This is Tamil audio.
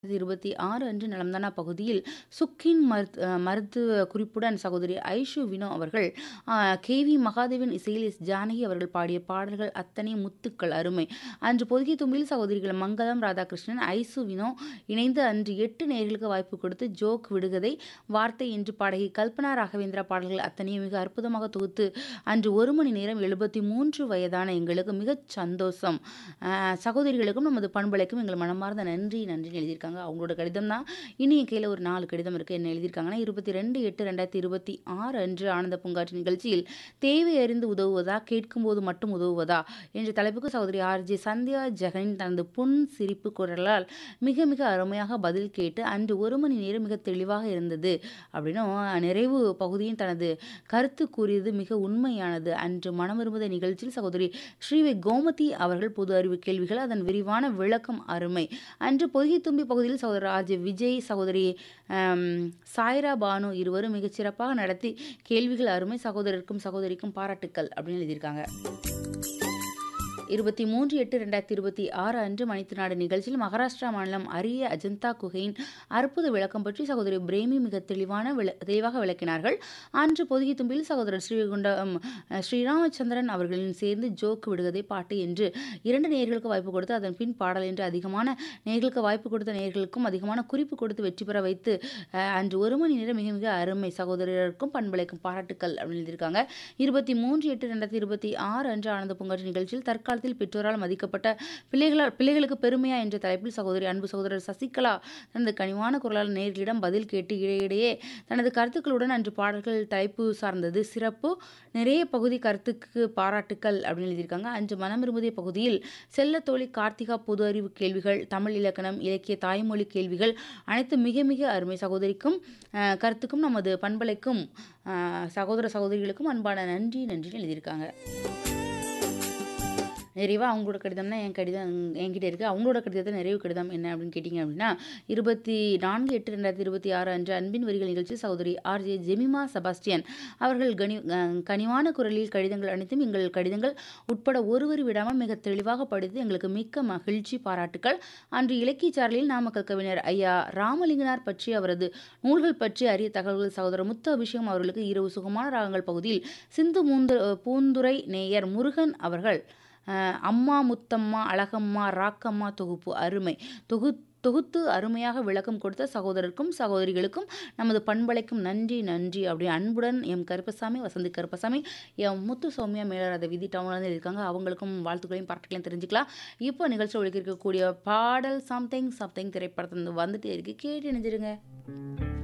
2026 அன்று நலம்தானா பகுதியில் சுக்கின் மருத் அ மருத்துவ குறிப்புடன் சகோதரி ஐஷு வினோ அவர்கள் அ கே.வி. மகாதேவன் இசையில் எஸ். ஜானகி அவர்கள் பாடிய பாடல்கள் அத்தனை முத்துக்கள் அருமை. அன்று பொதிகை தும்பில் சகோதரிகள் மங்களம் ராதாகிருஷ்ணன், ஐசு வினோ இணைந்து அன்று 8 நேயர்களுக்கு வாய்ப்பு கொடுத்து ஜோக் விடுகதை, வார்த்தை என்று பாடகி கல்பனா ராகவேந்திரா பாடல்கள் அத்தனையும் மிக அற்புதமாக தொகுத்து அன்று 1 மணி நேரம் 73 வயதான எங்களுக்கு மிகச் சந்தோஷம். அ சகோதரிகளுக்கும் நமது பண்பலைக்கும் எங்கள் மனமார்ந்த நன்றி நன்றின்னு எழுதியிருக்காங்க. அவங்களோட கடிதம் தான். இன்னும் என் கையில ஒரு 4 கடிதம் இருக்கு. என்ன எழுதியிருக்காங்கன்னா, 22/8/2026 அன்று ஆனந்த பூங்காற்று நிகழ்ச்சியில் தேவை அறிந்து உதவுவதா, கேட்கும்போது மட்டும் உதவுவதா என்ற தலைப்புக்கு சகோதரி ஆர்.ஜே. சந்தியா ஜெகன் தனது புன் சிரிப்பு குரலால் மிக மிக அருமையாக பதில் கேட்டு அன்று 1 மணி நேரம் மிகத் தெளிவாக இருந்தது அப்படின்னும் நிறைவு பகுதியும் தனது கருத்து கூறியது மிக உண்மையானது. அன்று மனம் விரும்புதே நிகழ்ச்சியில் சகோதரி ஸ்ரீவை கோமதி அவர்கள் பொது அறிவு கேள்விகள், அதன் விரிவான விளக்கம் அருமை. அன்று பொதிகை தும்பி பகுதியில் சகோதரர் ஆர்.ஜே. விஜய், சகோதரி அம் சாய்ரா பானு இருவரும் மிகச் சிறப்பாக நடத்தி கேள்விகள் அருமை. சகோதரருக்கும் சகோதரிக்கும் பாராட்டுக்கள் அப்படின்னு எழுதியிருக்காங்க. 23/8/2026 அன்று மணித்திருநாடு நிகழ்ச்சியில் மகாராஷ்டிரா மாநிலம் அரிய அஜந்தா குகையின் அற்புத விளக்கம் பற்றி சகோதரி பிரேமி மிகத் தெளிவான விள தெளிவாக விளக்கினார்கள். அன்று பொதிகை தும்பில் சகோதரர் ஸ்ரீவைகுண்டம் ஸ்ரீராமச்சந்திரன் அவர்களுடன் சேர்ந்து ஜோக் விடுகதை, பாட்டு என்று 2 நேயர்களுக்கு வாய்ப்பு கொடுத்து, அதன் பின் பாடல் என்று அதிகமான நேயர்களுக்கு வாய்ப்பு கொடுத்த நேயர்களுக்கும் அதிகமான குறிப்பு கொடுத்து வெற்றி பெற வைத்து அ அன்று 1 மணி நேரம் மிக மிக அருமை. சகோதரருக்கும் பண்பலைக்கும் பாராட்டுக்கள் அப்படின்னு எழுதியிருக்காங்க. 23/8/2026 அன்று ஆனந்த பூங்காற்று நிகழ்ச்சியில் தற்காலத்தில் பெற்றோரால் மதிக்கப்பட்ட பிள்ளைகளால் பிள்ளைகளுக்கு பெருமையா என்ற தலைப்பில் சகோதரி அன்பு சகோதரர் சசிகலா தனது கனிவான குரலால் நேயர்களிடம் பதில் கேட்டு இடையிடையே தனது கருத்துக்களுடன் அன்று பாடல்கள் தலைப்பு சார்ந்தது சிறப்பு. நிறைய பகுதி கருத்துக்கு பாராட்டுக்கள் அப்படின்னு எழுதியிருக்காங்க. அன்று மனம் விரும்புதே பகுதியில் செல்லத்தோழி கார்த்திகா பொது அறிவு கேள்விகள், தமிழ் இலக்கணம், இலக்கிய தாய்மொழி கேள்விகள் அனைத்தும் மிக மிக அருமை. சகோதரிக்கும் அ கருத்துக்கும் நமது பண்பலைக்கும் அ சகோதர சகோதரிகளுக்கும் அன்பான நன்றி நன்றின்னு எழுதியிருக்காங்க. நிறைவா அவங்களோட கடிதம் தான் என் கடிதம் என்கிட்ட இருக்கு. அவங்களோட கடிதத்த நிறைவு கடிதம் என்ன அப்படின்னு கேட்டீங்க அப்படின்னா, 24/8/2026 அன்று அன்பின் வரிகள் நிகழ்ச்சியில் சகோதரி ஆர்.ஜே. ஜெமிமா செபாஸ்டியன் அவர்கள் கனி அ கனிவான குரலில் கடிதங்கள் அனைத்தும் எங்கள் கடிதங்கள் உட்பட ஒரு வரி விடாமல் மிகத் தெளிவாக படித்து எங்களுக்கு மிக்க மகிழ்ச்சி, பாராட்டுக்கள். அன்று இலக்கிய சாரலில் நாமக்கல் கவிஞர் ஐயா. ராமலிங்கனார் பற்றி, அவரது நூல்கள் பற்றி அரிய தகவல்கள் சகோதரர் முத்து அபிஷேகம் அவர்களுக்கு இரவு சுகமான ராகங்கள் பகுதியில் சிந்து மூந்து பூந்துரை நேயர் முருகன் அவர்கள் அ அம்மா முத்தம்மா, அழகம்மா, ராக்கம்மா தொகுப்பு அருமை. தொகு தொகுத்து அருமையாக விளக்கம் கொடுத்த சகோதரருக்கும் சகோதரிகளுக்கும் நமது பண்பலைக்கும் நன்றி நன்றி அப்படி அன்புடன் எம். கருப்பசாமி, வசந்தி கருப்பசாமி, எம். முத்து சௌமியா மேலரத விதி டவுன்லேருந்து இருக்காங்க. அவங்களுக்கும் வாழ்த்துக்களையும் பாராட்டுக்களையும் தெரிஞ்சுக்கலாம். இப்போ நிகழ்ச்சியில் ஒலிக்க இருக்கக்கூடிய பாடல் சம்திங் சம்திங் திரைப்படத்திலிருந்து வந்துட்டே இருக்கு. கேட்டு இணைஞ்சிருங்க.